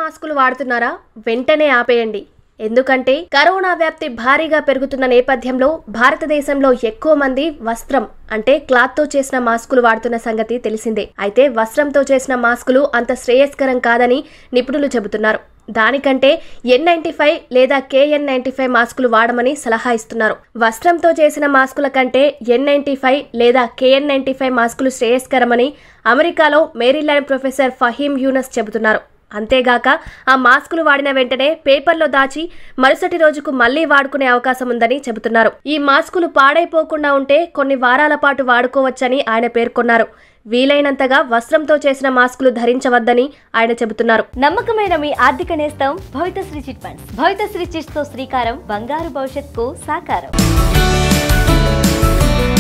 మాస్కులు వాడుతున్నారా వెంటనే ఆపేయండి ఎందుకంటే కరోనా వ్యాప్తి భారీగా పెరుగుతున్న నేపథ్యంలో భారతదేశంలో ఎక్కువ మంది వస్త్రం అంటే క్లాత్ తో చేసిన మాస్కులు వాడుతున్న సంగతి తెలిసిందే అయితే వస్త్రంతో చేసిన మాస్కులు అంత శ్రేయస్కరం కాదని నిపుణులు చెబుతున్నారు దానికంటే ఎన్ నైన్టీ ఫైవ్ లేదా కేఎన్ నైన్టీ ఫైవ్ మాస్కులు వాడమని సలహా ఇస్తున్నారు వస్త్రంతో చేసిన మాస్కుల కంటే ఎన్ నైన్టీ ఫైవ్ లేదా కేఎన్ నైన్టీ ఫైవ్ మాస్కులు శ్రేయస్కరమని అమెరికాలో మేరీల్యాండ్ ప్రొఫెసర్ ఫహీం యూనస్ చెబుతున్నారు అంతేగాక ఆ మాస్కులు వాడిన వెంటనే పేపర్లో దాచి మరుసటి రోజుకు మళ్లీ వాడుకునే అవకాశం ఉందని చెబుతున్నారు ఈ మాస్కులు పాడైపోకుండా ఉంటే కొన్ని వారాల పాటు వాడుకోవచ్చని ఆయన పేర్కొన్నారు వీలైనంతగా వస్త్రంతో చేసిన మాస్కులు ధరించవద్దని ఆయన చెబుతున్నారు నమ్మకమైన మీ ఆర్థిక నేస్తం Bhavithasri chit funds Bhavithasri chits తో శ్రీకారం బంగారు భవిష్యత్కు సాకారం